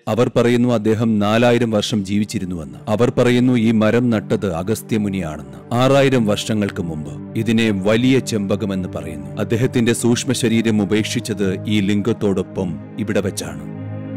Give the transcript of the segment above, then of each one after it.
അവർ പറയുന്നു അദ്ദേഹം നാലായിരം വർഷം ജീവിച്ചിരുന്നുവെന്ന് അവർ പറയുന്നു ഈ മരം നട്ടത് അഗസ്ത്യമുനിയാണെന്ന് ആറായിരം വർഷങ്ങൾക്ക് മുമ്പ് ഇതിനെ വലിയ ചെമ്പകമെന്ന് പറയുന്നു അദ്ദേഹത്തിന്റെ സൂക്ഷ്മ ശരീരം ഉപേക്ഷിച്ചത് ഈ ലിംഗത്തോടൊപ്പം ഇവിടെ വെച്ചാണ്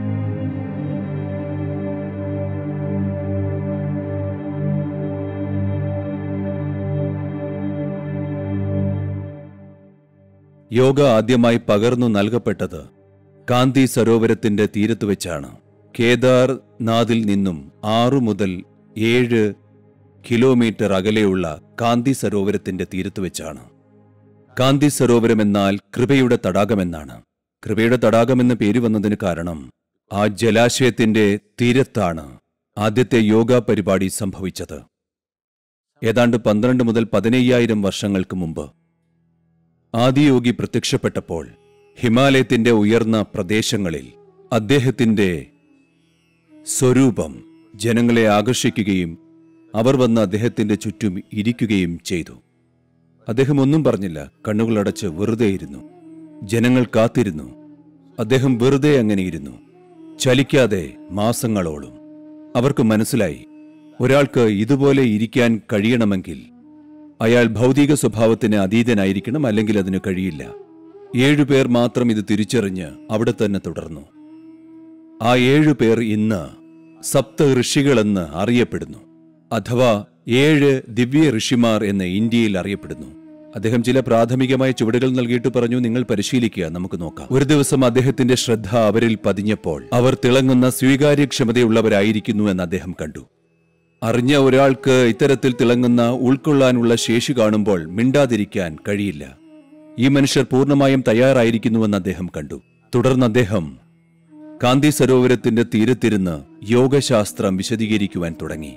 യോഗ ആദ്യമായി പകർന്നു നൽകപ്പെട്ടത് കാന്തി സരോവരത്തിന്റെ തീരത്ത് വെച്ചാണ് കേദാർ നാദിൽ നിന്നും ആറു മുതൽ ഏഴ് കിലോമീറ്റർ അകലെയുള്ള കാന്തി സരോവരത്തിന്റെ തീരത്ത് വെച്ചാണ് കാന്തി സരോവരം എന്നാൽ കൃപയുടെ തടാകമെന്നാണ് കൃപയുടെ തടാകമെന്ന് പേര് വന്നതിന് കാരണം ആ ജലാശയത്തിന്റെ തീരത്താണ് ആദ്യത്തെ യോഗ പരിപാടി സംഭവിച്ചത് ഏതാണ്ട് പന്ത്രണ്ട് മുതൽ പതിനയ്യായിരം വർഷങ്ങൾക്ക് മുമ്പ് ആദിയോഗി പ്രത്യക്ഷപ്പെട്ടപ്പോൾ ഹിമാലയത്തിന്റെ ഉയർന്ന പ്രദേശങ്ങളിൽ അദ്ദേഹത്തിന്റെ സ്വരൂപം ജനങ്ങളെ ആകർഷിക്കുകയും അവർ വന്ന് അദ്ദേഹത്തിന്റെ ചുറ്റും ഇരിക്കുകയും ചെയ്തു അദ്ദേഹം ഒന്നും പറഞ്ഞില്ല കണ്ണുകളടച്ച് വെറുതെ ഇരുന്നു ജനങ്ങൾ കാത്തിരുന്നു അദ്ദേഹം വെറുതെ അങ്ങനെ ഇരുന്നു ചലിക്കാതെ മാസങ്ങളോളം അവർക്ക് മനസ്സിലായി ഒരാൾക്ക് ഇതുപോലെ ഇരിക്കാൻ കഴിയണമെങ്കിൽ അയാൾ ഭൗതിക സ്വഭാവത്തിന് അതീതനായിരിക്കണം അല്ലെങ്കിൽ അതിന് കഴിയില്ല ഏഴുപേർ മാത്രം ഇത് തിരിച്ചറിഞ്ഞ് അവിടെ തന്നെ തുടർന്നു ആ ഏഴുപേർ ഇന്ന് സപ്ത ഋഷികളെന്ന് അറിയപ്പെടുന്നു അഥവാ ഏഴ് ദിവ്യ ഋഷിമാർ എന്ന് ഇന്ത്യയിൽ അറിയപ്പെടുന്നു അദ്ദേഹം ചില പ്രാഥമികമായ ചുവടുകൾ നൽകിയിട്ട് പറഞ്ഞു നിങ്ങൾ പരിശീലിക്കുക നമുക്ക് നോക്കാം ഒരു ദിവസം അദ്ദേഹത്തിന്റെ ശ്രദ്ധ അവരിൽ പതിഞ്ഞപ്പോൾ അവർ തിളങ്ങുന്ന സ്വീകാര്യക്ഷമതയുള്ളവരായിരിക്കുന്നു എന്ന് അദ്ദേഹം കണ്ടു അറിഞ്ഞ ഒരാൾക്ക് ഇത്തരത്തിൽ തിളങ്ങുന്ന ഉൾക്കൊള്ളാനുള്ള ശേഷി കാണുമ്പോൾ മിണ്ടാതിരിക്കാൻ കഴിയില്ല ഈ മനുഷ്യർ പൂർണ്ണമായും തയ്യാറായിരിക്കുന്നുവെന്ന് അദ്ദേഹം കണ്ടു തുടർന്ന് അദ്ദേഹം കാന്തി സരോവരത്തിന്റെ തീരത്തിരുന്ന് യോഗശാസ്ത്രം വിശദീകരിക്കുവാൻ തുടങ്ങി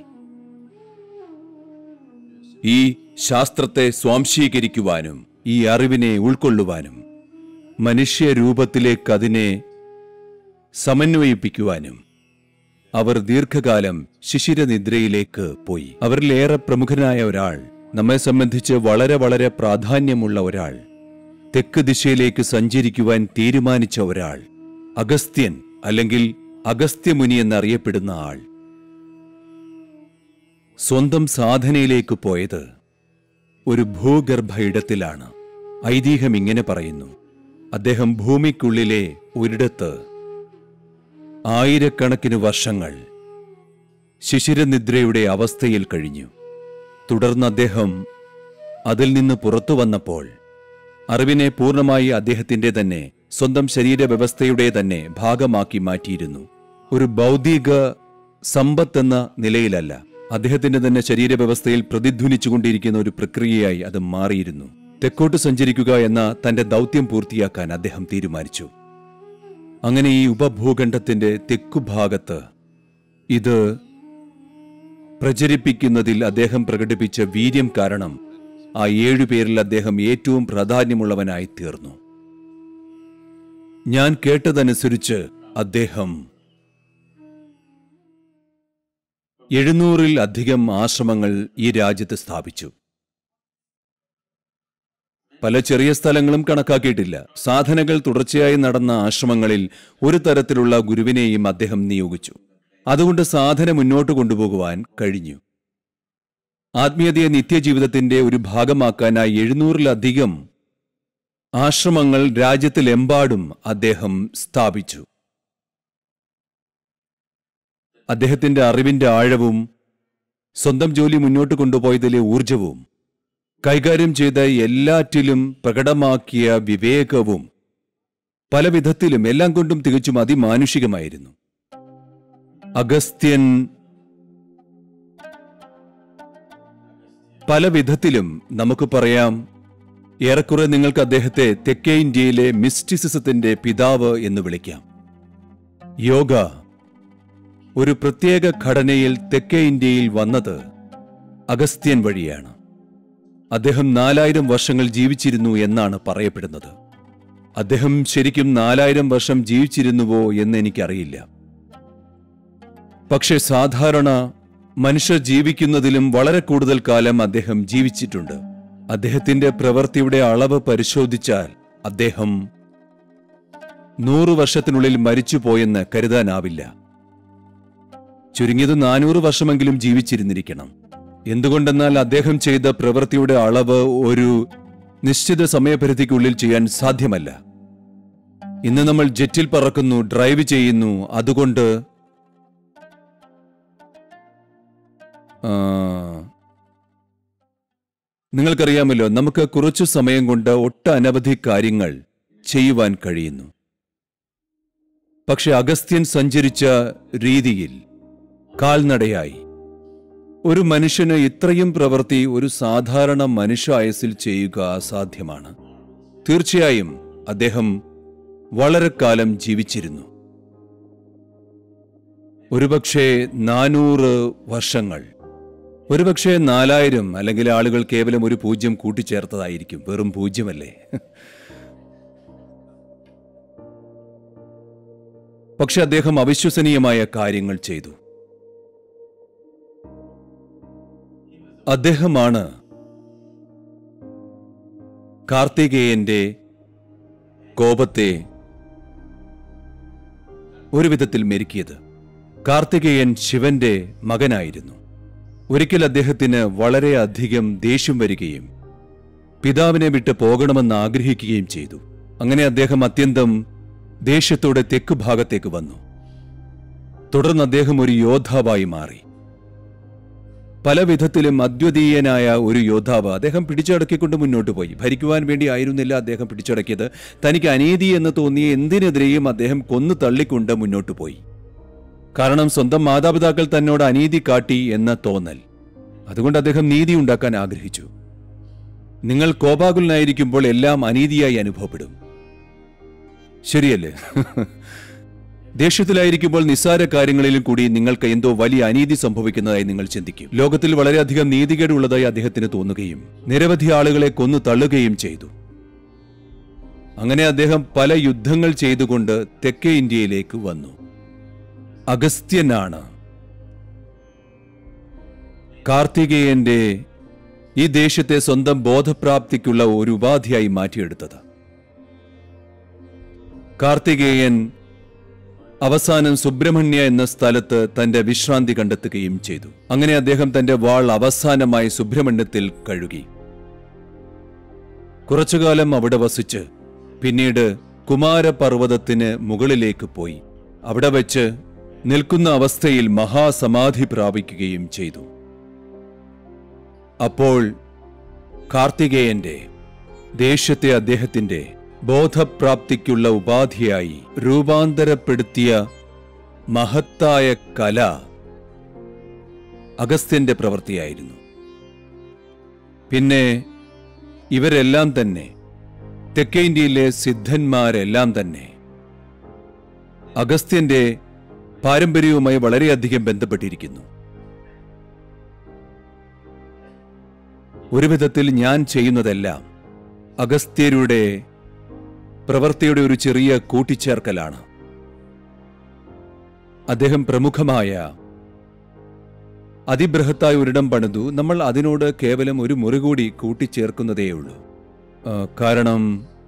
ഈ ശാസ്ത്രത്തെ സ്വാംശീകരിക്കുവാനും ഈ അറിവിനെ ഉൾക്കൊള്ളുവാനും മനുഷ്യരൂപത്തിലേക്ക് അതിനെ സമന്വയിപ്പിക്കുവാനും അവർ ദീർഘകാലം ശിശിരനിദ്രയിലേക്ക് പോയി അവരിലേറെ പ്രമുഖനായ ഒരാൾ നമ്മെ സംബന്ധിച്ച് വളരെ വളരെ പ്രാധാന്യമുള്ള ഒരാൾ തെക്ക് ദിശയിലേക്ക് സഞ്ചരിക്കുവാൻ തീരുമാനിച്ച ഒരാൾ അഗസ്ത്യൻ അല്ലെങ്കിൽ അഗസ്ത്യമുനി എന്നറിയപ്പെടുന്ന ആൾ സ്വന്തം സാധനയിലേക്ക് പോയത് ഒരു ഭൂഗർഭ ഇടത്തിലാണ് ഐതിഹ്യം ഇങ്ങനെ പറയുന്നു അദ്ദേഹം ഭൂമിക്കുള്ളിലെ ഒരിടത്ത് ആയിരക്കണക്കിന് വർഷങ്ങൾ ശിശിരനിദ്രയുടെ അവസ്ഥയിൽ കഴിഞ്ഞു തുടർന്ന് അദ്ദേഹം അതിൽ നിന്ന് പുറത്തു വന്നപ്പോൾ അറിവിനെ പൂർണ്ണമായി അദ്ദേഹത്തിന്റെ തന്നെ സ്വന്തം ശരീരവ്യവസ്ഥയുടെ തന്നെ ഭാഗമാക്കി മാറ്റിയിരുന്നു ഒരു ഭൗതിക സമ്പത്തെന്ന നിലയിലല്ല അദ്ദേഹത്തിന്റെ തന്നെ ശരീരവ്യവസ്ഥയിൽ പ്രതിധ്വനിച്ചുകൊണ്ടിരിക്കുന്ന ഒരു പ്രക്രിയയായി അത് മാറിയിരുന്നു തെക്കോട്ട് സഞ്ചരിക്കുക എന്ന തന്റെ ദൗത്യം പൂർത്തിയാക്കാൻ അദ്ദേഹം തീരുമാനിച്ചു അങ്ങനെ ഈ ഉപഭൂഖണ്ഡത്തിന്റെ തെക്കുഭാഗത്ത് ഇത് പ്രചരിപ്പിക്കുന്നതിൽ അദ്ദേഹം പ്രകടിപ്പിച്ച വീര്യം കാരണം ആ ഏഴുപേരിൽ അദ്ദേഹം ഏറ്റവും പ്രാധാന്യമുള്ളവനായി തീർന്നു ഞാൻ കേട്ടതനുസരിച്ച് അദ്ദേഹം എഴുന്നൂറിൽ അധികം ആശ്രമങ്ങൾ ഈ രാജ്യത്ത് സ്ഥാപിച്ചു പല ചെറിയ സ്ഥലങ്ങളും കണക്കാക്കിയിട്ടില്ല സാധനകൾ തുടർച്ചയായി നടന്ന ആശ്രമങ്ങളിൽ ഒരു തരത്തിലുള്ള ഗുരുവിനെയും അദ്ദേഹം നിയോഗിച്ചു അതുകൊണ്ട് സാധന മുന്നോട്ട് കൊണ്ടുപോകുവാൻ കഴിഞ്ഞു ആത്മീയതയെ നിത്യജീവിതത്തിന്റെ ഒരു ഭാഗമാക്കാനായി എഴുന്നൂറിലധികം ആശ്രമങ്ങൾ രാജ്യത്തിലെമ്പാടും അദ്ദേഹം സ്ഥാപിച്ചു അദ്ദേഹത്തിന്റെ അറിവിന്റെ ആഴവും സ്വന്തം ജോലി മുന്നോട്ട് കൊണ്ടുപോയതിലെ ഊർജവും കൈകാര്യം ചെയ്ത എല്ലാറ്റിലും പ്രകടമാക്കിയ വിവേകവും പല വിധത്തിലും എല്ലാം കൊണ്ടും തികച്ചും അതിമാനുഷികമായിരുന്നു അഗസ്ത്യൻ പല വിധത്തിലും നമുക്ക് പറയാം ഏറെക്കുറെ നിങ്ങൾക്ക് അദ്ദേഹത്തെ തെക്കേ ഇന്ത്യയിലെ മിസ്റ്റിസിസത്തിന്റെ പിതാവ് എന്ന് വിളിക്കാം യോഗ ഒരു പ്രത്യേക ഘടനയിൽ തെക്കേ ഇന്ത്യയിൽ വന്നത് അഗസ്ത്യൻ വഴിയാണ് അദ്ദേഹം നാലായിരം വർഷങ്ങൾ ജീവിച്ചിരുന്നു എന്നാണ് പറയപ്പെടുന്നത് അദ്ദേഹം ശരിക്കും നാലായിരം വർഷം ജീവിച്ചിരുന്നുവോ എന്ന് എനിക്കറിയില്ല പക്ഷെ സാധാരണ മനുഷ്യർ ജീവിക്കുന്നതിലും വളരെ കൂടുതൽ കാലം അദ്ദേഹം ജീവിച്ചിട്ടുണ്ട് അദ്ദേഹത്തിന്റെ പ്രവൃത്തിയുടെ അളവ് പരിശോധിച്ചാൽ അദ്ദേഹം നൂറു വർഷത്തിനുള്ളിൽ മരിച്ചുപോയെന്ന് കരുതാനാവില്ല ചുരുങ്ങിയത് നാനൂറ് വർഷമെങ്കിലും ജീവിച്ചിരുന്നിരിക്കണം എന്തുകൊണ്ടെന്നാൽ അദ്ദേഹം ചെയ്ത പ്രവൃത്തിയുടെ അളവ് ഒരു നിശ്ചിത സമയപരിധിക്കുള്ളിൽ ചെയ്യാൻ സാധ്യമല്ല ഇന്ന് നമ്മൾ ജെറ്റിൽ പറക്കുന്നു ഡ്രൈവ് ചെയ്യുന്നു അതുകൊണ്ട് ആ, നിങ്ങൾക്കറിയാമല്ലോ നമുക്ക് കുറച്ചു സമയം കൊണ്ട് ഒട്ടനവധി കാര്യങ്ങൾ ചെയ്യുവാൻ കഴിയുന്നു പക്ഷെ അഗസ്ത്യൻ സഞ്ചരിച്ച രീതിയിൽ കാൽനടയായി ഒരു മനുഷ്യന് ഇത്രയും പ്രവൃത്തി ഒരു സാധാരണ മനുഷ്യ ആയസിൽ ചെയ്യുക അസാധ്യമാണ് തീർച്ചയായും അദ്ദേഹം വളരെ കാലം ജീവിച്ചിരുന്നു ഒരുപക്ഷെ നാനൂറ് വർഷങ്ങൾ ഒരുപക്ഷെ നാലായിരം അല്ലെങ്കിൽ ആളുകൾ കേവലം ഒരു പൂജ്യം കൂട്ടിച്ചേർത്തതായിരിക്കും വെറും പൂജ്യമല്ലേ പക്ഷെ അദ്ദേഹം അവിശ്വസനീയമായ കാര്യങ്ങൾ ചെയ്തു അദ്ദേഹമാണ് കാർത്തികേയന്റെ കോപത്തെ ഒരു വിധത്തിൽ മെരുക്കിയത് കാർത്തികേയൻ ശിവന്റെ മകനായിരുന്നു ഒരിക്കൽ അദ്ദേഹത്തിന് വളരെയധികം ദേഷ്യം വരികയും പിതാവിനെ വിട്ട് പോകണമെന്ന് ആഗ്രഹിക്കുകയും ചെയ്തു അങ്ങനെ അദ്ദേഹം അത്യന്തം ദേഷ്യത്തോടെ തെക്ക് ഭാഗത്തേക്ക് വന്നു തുടർന്ന് അദ്ദേഹം ഒരു യോദ്ധാവായി മാറി പല വിധത്തിലും അദ്വിതീയനായ ഒരു യോദ്ധാവ് അദ്ദേഹം പിടിച്ചടക്കിക്കൊണ്ട് മുന്നോട്ട് പോയി ഭരിക്കുവാൻ വേണ്ടി ആയിരുന്നില്ല അദ്ദേഹം പിടിച്ചടക്കിയത് തനിക്ക് അനീതി എന്ന് തോന്നിയ എന്തിനെതിരെയും അദ്ദേഹം കൊന്നു തള്ളിക്കൊണ്ട് മുന്നോട്ട് പോയി കാരണം സ്വന്തം മാതാപിതാക്കൾ തന്നോട് അനീതി കാട്ടി എന്ന തോന്നൽ അതുകൊണ്ട് അദ്ദേഹം നീതി ഉണ്ടാക്കാൻ ആഗ്രഹിച്ചു നിങ്ങൾ കോപാകുലനായിരിക്കുമ്പോൾ എല്ലാം അനീതിയായി അനുഭവപ്പെടും ശരിയല്ലേ ദേഷ്യത്തിലായിരിക്കുമ്പോൾ നിസ്സാര കാര്യങ്ങളിലും കൂടി നിങ്ങൾക്ക് എന്തോ വലിയ അനീതി സംഭവിക്കുന്നതായി നിങ്ങൾ ചിന്തിക്കും ലോകത്തിൽ വളരെയധികം നീതികേടുള്ളതായി അദ്ദേഹത്തിന് തോന്നുകയും നിരവധി ആളുകളെ കൊന്നു തള്ളുകയും ചെയ്തു അങ്ങനെ അദ്ദേഹം പല യുദ്ധങ്ങൾ ചെയ്തുകൊണ്ട് തെക്കേ ഇന്ത്യയിലേക്ക് വന്നു അഗസ്ത്യനാണ് കാർത്തികേയന്റെ ഈ ദേശത്തെ സ്വന്തം ബോധപ്രാപ്തിക്കുള്ള ഒരു ഉപാധിയായി മാറ്റിയെടുത്തത് കാർത്തികേയൻ അവസാനം സുബ്രഹ്മണ്യ എന്ന സ്ഥലത്ത് തന്റെ വിശ്രാന്തി കണ്ടെത്തുകയും ചെയ്തു അങ്ങനെ അദ്ദേഹം തന്റെ വാൾ അവസാനമായി സുബ്രഹ്മണ്യത്തിൽ കഴുകി കുറച്ചുകാലം അവിടെ വസിച്ച് പിന്നീട് കുമാരപർവ്വതത്തിന് മുകളിലേക്ക് പോയി അവിടെ വെച്ച് നിൽക്കുന്ന അവസ്ഥയിൽ മഹാസമാധി പ്രാപിക്കുകയും ചെയ്തു അപ്പോൾ കാർത്തികേയന്റെ ദേഷ്യത്തെ അദ്ദേഹത്തിന്റെ ബോധപ്രാപ്തിക്കുള്ള ഉപാധിയായി രൂപാന്തരപ്പെടുത്തിയ മഹത്തായ കല അഗസ്ത്യന്റെ പ്രവൃത്തിയായിരുന്നു പിന്നെ ഇവരെല്ലാം തന്നെ തെക്കേ ഇന്ത്യയിലെ സിദ്ധന്മാരെല്ലാം തന്നെ അഗസ്ത്യന്റെ പാരമ്പര്യവുമായി വളരെയധികം ബന്ധപ്പെട്ടിരിക്കുന്നു ഒരു വിധത്തിൽ ഞാൻ ചെയ്യുന്നതെല്ലാം അഗസ്ത്യരുടെ പ്രവൃത്തിയുടെ ഒരു ചെറിയ കൂട്ടിച്ചേർക്കലാണ് അദ്ദേഹം പ്രമുഖമായ അതിബൃഹത്തായ ഒരിടം പണിതു നമ്മൾ അതിനോട് കേവലം ഒരു മുറി കൂടി കൂട്ടിച്ചേർക്കുന്നതേയുള്ളൂ ആ, കാരണം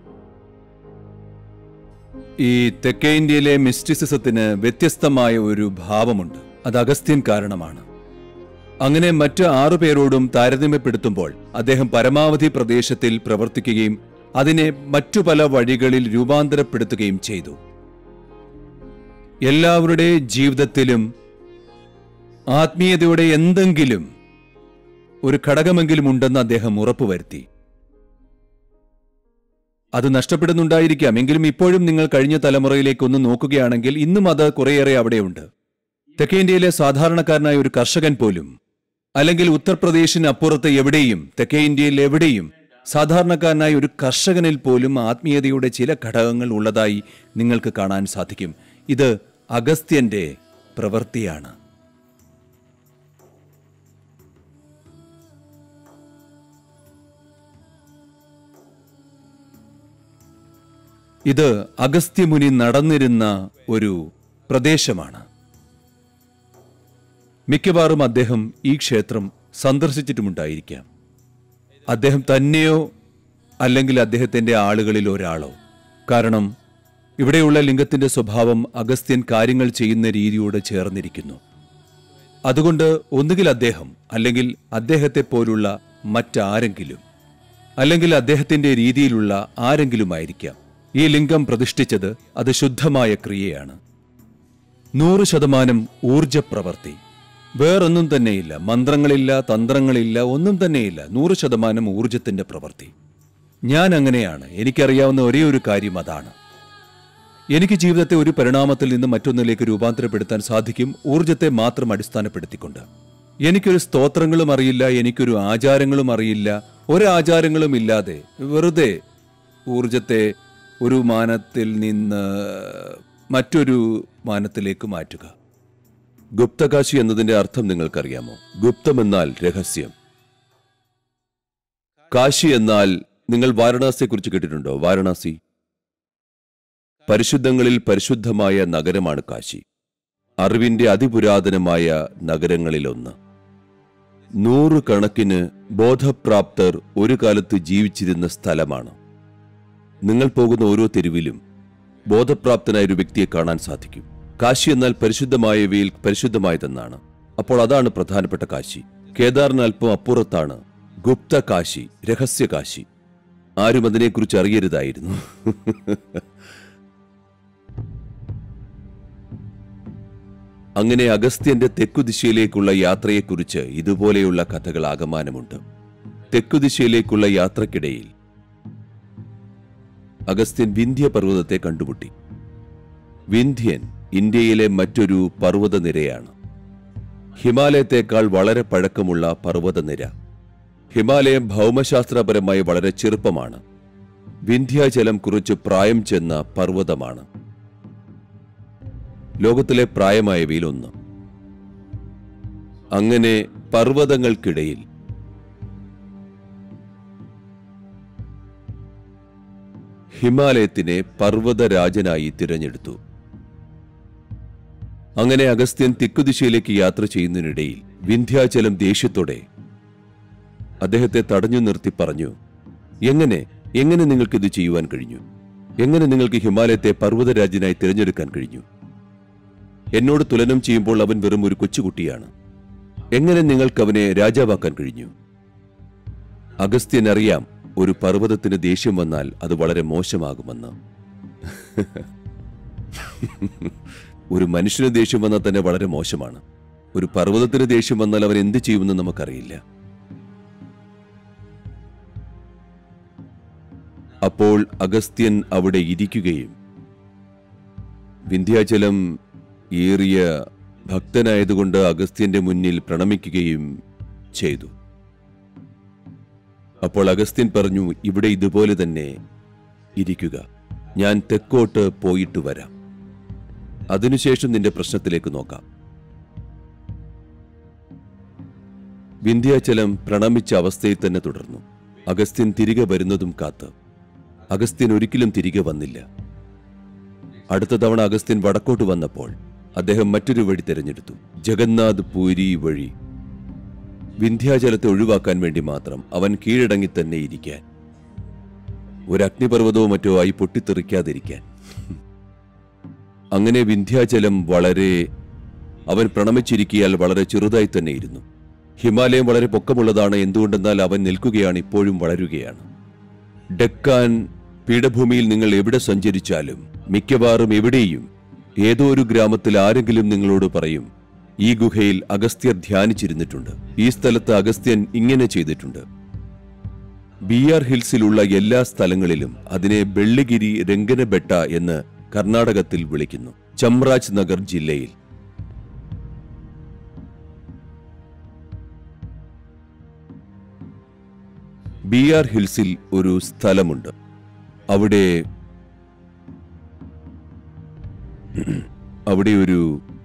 ഈ തെക്കേ ഇന്ത്യയിലെ മിസ്റ്റിസിസത്തിന് വ്യത്യസ്തമായ ഒരു ഭാവമുണ്ട് അത് അഗസ്ത്യൻ കാരണമാണ് അങ്ങനെ മറ്റ് ആറു പേരോടും താരതമ്യപ്പെടുത്തുമ്പോൾ അദ്ദേഹം പരമാവധി പ്രദേശത്തിൽ പ്രവർത്തിക്കുകയും അതിനെ മറ്റു പല വഴികളിൽ രൂപാന്തരപ്പെടുത്തുകയും ചെയ്തു എല്ലാവരുടെ ജീവിതത്തിലും ആത്മീയതയുടെ എന്തെങ്കിലും ഒരു ഘടകമെങ്കിലും ഉണ്ടെന്ന് അദ്ദേഹം ഉറപ്പുവരുത്തി അത് നഷ്ടപ്പെടുന്നുണ്ടായിരിക്കാം എങ്കിലും ഇപ്പോഴും നിങ്ങൾ കഴിഞ്ഞ തലമുറയിലേക്ക് ഒന്ന് നോക്കുകയാണെങ്കിൽ ഇന്നും അത് കുറേയേറെ അവിടെയുണ്ട് തെക്കേ ഇന്ത്യയിലെ സാധാരണക്കാരനായ ഒരു കർഷകൻ പോലും അല്ലെങ്കിൽ ഉത്തർപ്രദേശിന് അപ്പുറത്ത് എവിടെയും തെക്കേ ഇന്ത്യയിൽ എവിടെയും സാധാരണക്കാരനായ ഒരു കർഷകനിൽ പോലും ആത്മീയതയുടെ ചില ഘടകങ്ങൾ ഉള്ളതായി നിങ്ങൾക്ക് കാണാൻ സാധിക്കും ഇത് അഗസ്ത്യന്റെ പ്രവൃത്തിയാണ് ഇത് അഗസ്ത്യമുനി നടന്നിരുന്ന ഒരു പ്രദേശമാണ് മിക്കവാറും അദ്ദേഹം ഈ ക്ഷേത്രം സന്ദർശിച്ചിട്ടുമുണ്ടായിരിക്കാം അദ്ദേഹം തന്നെയോ അല്ലെങ്കിൽ അദ്ദേഹത്തിന്റെ ആളുകളിൽ ഒരാളോ കാരണം ഇവിടെയുള്ള ലിംഗത്തിന്റെ സ്വഭാവം അഗസ്ത്യൻ കാര്യങ്ങൾ ചെയ്യുന്ന രീതിയോട് ചേർന്നിരിക്കുന്നു അതുകൊണ്ട് ഒന്നുകിൽ അദ്ദേഹം അല്ലെങ്കിൽ അദ്ദേഹത്തെ പോലുള്ള മറ്റാരെങ്കിലും അല്ലെങ്കിൽ അദ്ദേഹത്തിന്റെ രീതിയിലുള്ള ആരെങ്കിലുമായിരിക്കാം ഈ ലിംഗം പ്രതിഷ്ഠിച്ചത് അത് ശുദ്ധമായ ക്രിയയാണ് നൂറ് ശതമാനം ഊർജപ്രവർത്തി വേറൊന്നും തന്നെയില്ല മന്ത്രങ്ങളില്ല തന്ത്രങ്ങളില്ല ഒന്നും തന്നെയില്ല നൂറ് ശതമാനം ഊർജത്തിന്റെ പ്രവൃത്തി ഞാൻ അങ്ങനെയാണ് എനിക്കറിയാവുന്ന ഒരേ ഒരു കാര്യം അതാണ് എനിക്ക് ജീവിതത്തെ ഒരു പരിണാമത്തിൽ നിന്ന് മറ്റൊന്നിലേക്ക് രൂപാന്തരപ്പെടുത്താൻ സാധിക്കും ഊർജത്തെ മാത്രം അടിസ്ഥാനപ്പെടുത്തിക്കൊണ്ട് എനിക്കൊരു സ്തോത്രങ്ങളും അറിയില്ല എനിക്കൊരു ആചാരങ്ങളും അറിയില്ല ഒരു ആചാരങ്ങളും ഇല്ലാതെ വെറുതെ ഊർജത്തെ ഒരു മാനത്തിൽ നിന്ന് മറ്റൊരു മാനത്തിലേക്ക് മാറ്റുക ഗുപ്തകാശി എന്നതിന്റെ അർത്ഥം നിങ്ങൾക്കറിയാമോ ഗുപ്തം എന്നാൽ രഹസ്യം കാശി എന്നാൽ നിങ്ങൾ വാരണാസിയെക്കുറിച്ച് കേട്ടിട്ടുണ്ടോ വാരണാസി പരിശുദ്ധങ്ങളിൽ പരിശുദ്ധമായ നഗരമാണ് കാശി അറിവിന്റെ അതിപുരാതനമായ നഗരങ്ങളിലൊന്ന് നൂറുകണക്കിന് ബോധപ്രാപ്തർ ഒരു കാലത്ത് ജീവിച്ചിരുന്ന സ്ഥലമാണ് നിങ്ങൾ പോകുന്ന ഓരോ തെരുവിലും ബോധപ്രാപ്തനായ ഒരു വ്യക്തിയെ കാണാൻ സാധിക്കും കാശി എന്നാൽ പരിശുദ്ധമായവയിൽ പരിശുദ്ധമായതെന്നാണ് അപ്പോൾ അതാണ് പ്രധാനപ്പെട്ട കാശി കേദാറിന് അല്പം അപ്പുറത്താണ് ഗുപ്ത കാശി രഹസ്യ കാശി ആരും അതിനെക്കുറിച്ച് അറിയരുതായിരുന്നു അങ്ങനെ അഗസ്ത്യന്റെ തെക്കുദിശയിലേക്കുള്ള യാത്രയെക്കുറിച്ച് ഇതുപോലെയുള്ള കഥകൾ ആകമാനമുണ്ട് തെക്കുദിശയിലേക്കുള്ള യാത്രക്കിടയിൽ അഗസ്ത്യൻ വിന്ധ്യ പർവ്വതത്തെ കണ്ടുമുട്ടി വിന്ധ്യൻ ഇന്ത്യയിലെ മറ്റൊരു പർവ്വതനിരയാണ് ഹിമാലയത്തേക്കാൾ വളരെ പഴക്കമുള്ള പർവ്വതനിര ഹിമാലയം ഭൗമശാസ്ത്രപരമായി വളരെ ചെറുപ്പമാണ് വിന്ധ്യാചലം കുറിച്ച് പ്രായം ചെന്ന പർവ്വതമാണ് ലോകത്തിലെ പ്രായമായവയിൽ ഒന്ന് അങ്ങനെ പർവ്വതങ്ങൾക്കിടയിൽ ഹിമാലയത്തിനെ പർവ്വതരാജനായി തിരഞ്ഞെടുത്തു അങ്ങനെ അഗസ്ത്യൻ തെക്കുദിശയിലേക്ക് യാത്ര ചെയ്യുന്നതിനിടയിൽ വിന്ധ്യാചലം ദേഷ്യത്തോടെ അദ്ദേഹത്തെ തടഞ്ഞു നിർത്തി പറഞ്ഞു എങ്ങനെ എങ്ങനെ നിങ്ങൾക്ക് ഇത് ചെയ്യുവാൻ കഴിഞ്ഞു എങ്ങനെ നിങ്ങൾക്ക് ഹിമാലയത്തെ പർവ്വതരാജനായി തിരഞ്ഞെടുക്കാൻ കഴിഞ്ഞു എന്നോട് തുലനം ചെയ്യുമ്പോൾ അവൻ വെറും ഒരു കൊച്ചുകുട്ടിയാണ് എങ്ങനെ നിങ്ങൾക്ക് അവനെ രാജാവാക്കാൻ കഴിഞ്ഞു അഗസ്ത്യൻ അറിയാം ഒരു പർവ്വതത്തിന് ദേഷ്യം വന്നാൽ അത് വളരെ മോശമാകുമെന്ന് ഒരു മനുഷ്യന് ദേഷ്യം വന്നാൽ തന്നെ വളരെ മോശമാണ് ഒരു പർവ്വതത്തിന് ദേഷ്യം വന്നാൽ അവൻ എന്ത് ചെയ്യുമെന്ന് നമുക്കറിയില്ല അപ്പോൾ അഗസ്ത്യൻ അവിടെ ഇരിക്കുകയും വിന്ധ്യാചലം ഏറിയ ഭക്തനായതുകൊണ്ട് അഗസ്ത്യന്റെ മുന്നിൽ പ്രണമിക്കുകയും ചെയ്തു അപ്പോൾ അഗസ്ത്യൻ പറഞ്ഞു ഇവിടെ ഇതുപോലെ തന്നെ ഇരിക്കുക ഞാൻ തെക്കോട്ട് പോയിട്ട് വരാം അതിനുശേഷം നിന്റെ പ്രശ്നത്തിലേക്ക് നോക്കാം വിന്ധ്യാചലം പ്രണമിച്ച അവസ്ഥയിൽ തന്നെ തുടർന്നു അഗസ്ത്യൻ തിരികെ വരുന്നതും കാത്ത് അഗസ്ത്യൻ ഒരിക്കലും തിരികെ വന്നില്ല അടുത്ത തവണ അഗസ്ത്യൻ വടക്കോട്ട് വന്നപ്പോൾ അദ്ദേഹം മറ്റൊരു വഴി തിരഞ്ഞെടുത്തു ജഗന്നാഥ് പൂരി വഴി വിന്ധ്യാചലത്തെ ഒഴിവാക്കാൻ വേണ്ടി മാത്രം അവൻ കീഴടങ്ങി തന്നെ ഇരിക്കാൻ ഒരു അഗ്നിപർവ്വതമോ മറ്റോ ആയി പൊട്ടിത്തെറിക്കാതിരിക്കാൻ അങ്ങനെ വിന്ധ്യാചലം വളരെ അവൻ പ്രണമിച്ചിരിക്കിയാൽ വളരെ ചെറുതായി തന്നെ ഇരുന്നു ഹിമാലയം വളരെ പൊക്കമുള്ളതാണ് എന്തുകൊണ്ടെന്നാൽ അവൻ നിൽക്കുകയാണ് ഇപ്പോഴും വളരുകയാണ് ഡെക്കാൻ പീഠഭൂമിയിൽ നിങ്ങൾ എവിടെ സഞ്ചരിച്ചാലും മിക്കവാറും എവിടെയും ഏതോ ഒരു ഗ്രാമത്തിൽ ആരെങ്കിലും നിങ്ങളോട് പറയും ഈ ഗുഹയിൽ അഗസ്ത്യർ ധ്യാനിച്ചിരുന്നിട്ടുണ്ട് ഈ സ്ഥലത്ത് അഗസ്ത്യൻ ഇങ്ങനെ ചെയ്തിട്ടുണ്ട് ബി ആർ ഹിൽസിലുള്ള എല്ലാ സ്ഥലങ്ങളിലും അതിനെ വെള്ളിഗിരി രംഗനബെട്ട എന്ന് കർണാടകത്തിൽ വിളിക്കുന്നു ചമ്രാജ് നഗർ ജില്ലയിൽ ബി ആർ ഹിൽസിൽ ഒരു സ്ഥലമുണ്ട് അവിടെ അവിടെ ഒരു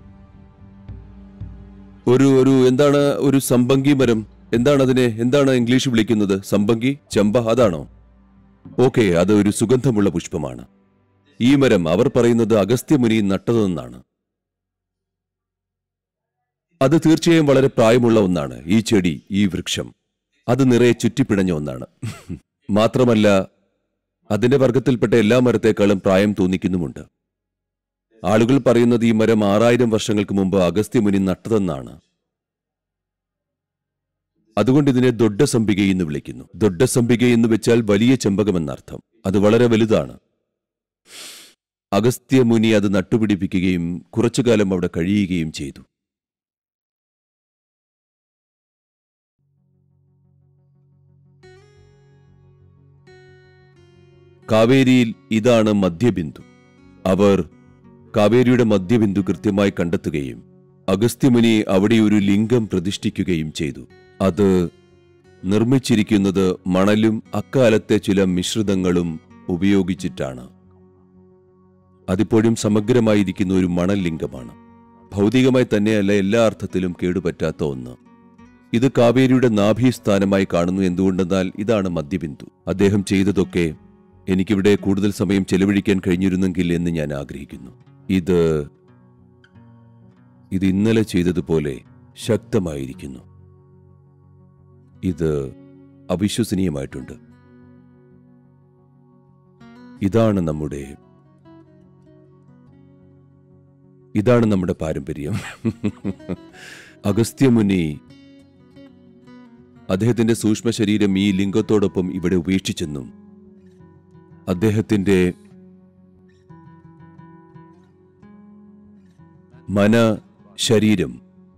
ഒരു ഒരു എന്താണ് ഒരു സമ്പങ്കി മരം എന്താണ് അതിനെ എന്താണ് ഇംഗ്ലീഷ് വിളിക്കുന്നത് സമ്പങ്കി ചെമ്പ അതാണോ ഓക്കെ അത് ഒരു സുഗന്ധമുള്ള പുഷ്പമാണ് ഈ മരം അവർ പറയുന്നത് അഗസ്ത്യമുനി നട്ടതെന്നാണ് അത് തീർച്ചയായും വളരെ പ്രായമുള്ള ഒന്നാണ് ഈ ചെടി ഈ വൃക്ഷം അത് നിറയെ ചുറ്റിപ്പിടഞ്ഞ ഒന്നാണ് മാത്രമല്ല അതിന്റെ വർഗത്തിൽപ്പെട്ട എല്ലാ മരത്തേക്കാളും പ്രായം തോന്നിക്കുന്നുമുണ്ട് ആളുകൾ പറയുന്നത് ഈ മരം ആറായിരം വർഷങ്ങൾക്ക് മുമ്പ് അഗസ്ത്യമുനി നട്ടതെന്നാണ് അതുകൊണ്ട് ഇതിനെ ദൊഡ്ഡസംബിക എന്ന് വിളിക്കുന്നു ദൊഡ്ഡസംബിക എന്ന് വെച്ചാൽ വലിയ ചെമ്പകമെന്നർത്ഥം അത് വളരെ വലുതാണ് അഗസ്ത്യമുനി അത് നട്ടുപിടിപ്പിക്കുകയും കുറച്ചുകാലം അവിടെ കഴിയുകയും ചെയ്തു കാവേരിയിൽ ഇതാണ് മധ്യബിന്ദു അവർ കാവേരിയുടെ മധ്യബിന്ദു കൃത്യമായി കണ്ടെത്തുകയും അഗസ്ത്യമുനി അവിടെ ഒരു ലിംഗം പ്രതിഷ്ഠിക്കുകയും ചെയ്തു അത് നിർമ്മിച്ചിരിക്കുന്നത് മണലും അക്കാലത്തെ ചില മിശ്രിതങ്ങളും ഉപയോഗിച്ചിട്ടാണ് അതിപ്പോഴും സമഗ്രമായിരിക്കുന്ന ഒരു മണൽ ലിംഗമാണ് ഭൗതികമായി തന്നെയല്ല എല്ലാ അർത്ഥത്തിലും കേടുപറ്റാത്ത ഒന്ന് ഇത് കാവേരിയുടെ നാഭീസ്ഥാനമായി കാണുന്നു എന്തുകൊണ്ടെന്നാൽ ഇതാണ് മധ്യബിന്ദു അദ്ദേഹം ചെയ്തതൊക്കെ എനിക്കിവിടെ കൂടുതൽ സമയം ചെലവഴിക്കാൻ കഴിഞ്ഞിരുന്നെങ്കിൽ എന്ന് ഞാൻ ആഗ്രഹിക്കുന്നു ഇത് ഇത് ഇന്നലെ ചെയ്തതുപോലെ ശക്തമായിരിക്കുന്നു ഇത് അവിശ്വസനീയമായിട്ടുണ്ട് ഇതാണ് നമ്മുടെ ഇതാണ് നമ്മുടെ പാരമ്പര്യം അഗസ്ത്യമുനി അദ്ദേഹത്തിന്റെ സൂക്ഷ്മ ശരീരം ഈ ലിംഗത്തോടൊപ്പം ഇവിടെ ഉപേക്ഷിച്ചെന്നും അദ്ദേഹത്തിന്റെ മന ശരീരം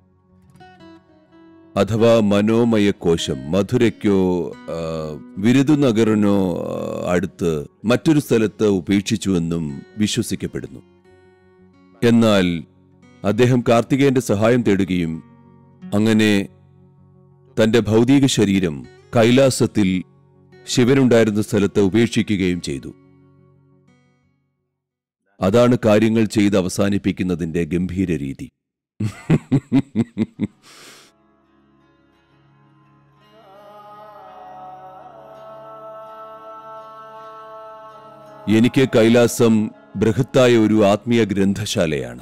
അഥവാ മനോമയ കോശം മധുരയ്ക്കോ ആ, വിരുദുനഗറിനോ ആ, അടുത്ത് മറ്റൊരു സ്ഥലത്ത് ഉപേക്ഷിച്ചുവെന്നും വിശ്വസിക്കപ്പെടുന്നു എന്നാൽ അദ്ദേഹം കാർത്തികേയന്റെ സഹായം തേടുകയും അങ്ങനെ തന്റെ ഭൗതിക ശരീരം കൈലാസത്തിൽ ശിവനുണ്ടായിരുന്ന സ്ഥലത്ത് ഉപേക്ഷിക്കുകയും ചെയ്തു അതാണ് കാര്യങ്ങൾ ചെയ്ത് അവസാനിപ്പിക്കുന്നതിന്റെ ഗംഭീര രീതി എനിക്ക് കൈലാസം ബൃഹത്തായ ഒരു ആത്മീയ ഗ്രന്ഥശാലയാണ്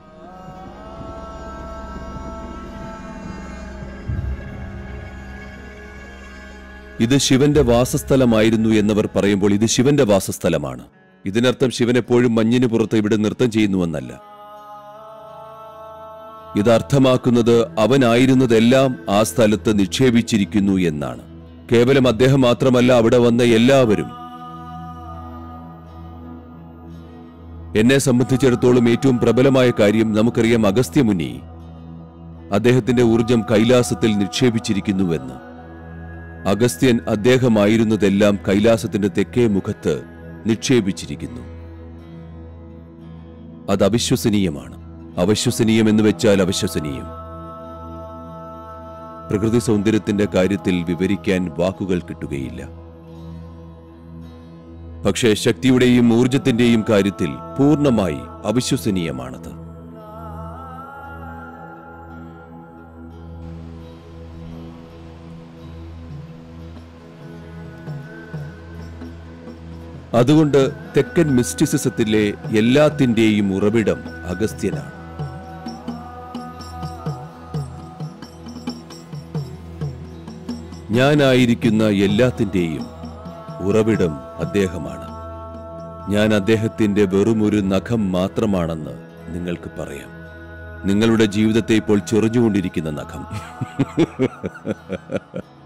ഇത് ശിവന്റെ വാസസ്ഥലമായിരുന്നു എന്നവർ പറയുമ്പോൾ ഇത് ശിവന്റെ വാസസ്ഥലമാണ് ഇതിനർത്ഥം ശിവൻ എപ്പോഴും മഞ്ഞിന് പുറത്ത് ഇവിടെ നൃത്തം ചെയ്യുന്നുവെന്നല്ല ഇത് അർത്ഥമാക്കുന്നത് അവനായിരുന്നതെല്ലാം ആ സ്ഥലത്ത് നിക്ഷേപിച്ചിരിക്കുന്നു എന്നാണ് കേവലം അദ്ദേഹം മാത്രമല്ല അവിടെ വന്ന എല്ലാവരും എന്നെ സംബന്ധിച്ചിടത്തോളം ഏറ്റവും പ്രബലമായ കാര്യം നമുക്കറിയാം അഗസ്ത്യമുനി അദ്ദേഹത്തിന്റെ ഊർജം കൈലാസത്തിൽ നിക്ഷേപിച്ചിരിക്കുന്നുവെന്ന് അഗസ്ത്യൻ അദ്ദേഹമായിരുന്നതെല്ലാം കൈലാസത്തിന്റെ തെക്കേ മുഖത്ത് നിക്ഷേപിച്ചിരിക്കുന്നു അത് അവിശ്വസനീയമാണ് അവിശ്വസനീയം എന്ന് വെച്ചാൽ അവിശ്വസനീയം പ്രകൃതി സൗന്ദര്യത്തിന്റെ കാര്യത്തിൽ വിവരിക്കാൻ വാക്കുകൾ കിട്ടുകയില്ല പക്ഷേ ശക്തിയുടെയും ഊർജത്തിന്റെയും കാര്യത്തിൽ പൂർണ്ണമായി അവിശ്വസനീയമാണത് അതുകൊണ്ട് തെക്കൻ മിസ്റ്റിസിസത്തിലെ എല്ലാത്തിന്റെയും ഉറവിടം അഗസ്ത്യനാണ് ഞാനായിരിക്കുന്ന എല്ലാത്തിന്റെയും ഉറവിടം അദ്ദേഹമാണ് ഞാൻ അദ്ദേഹത്തിന്റെ വെറുമൊരു നഖം മാത്രമാണെന്ന് നിങ്ങൾക്ക് പറയാം നിങ്ങളുടെ ജീവിതത്തെ ഇപ്പോൾ ചൊറിഞ്ഞുകൊണ്ടിരിക്കുന്ന നഖം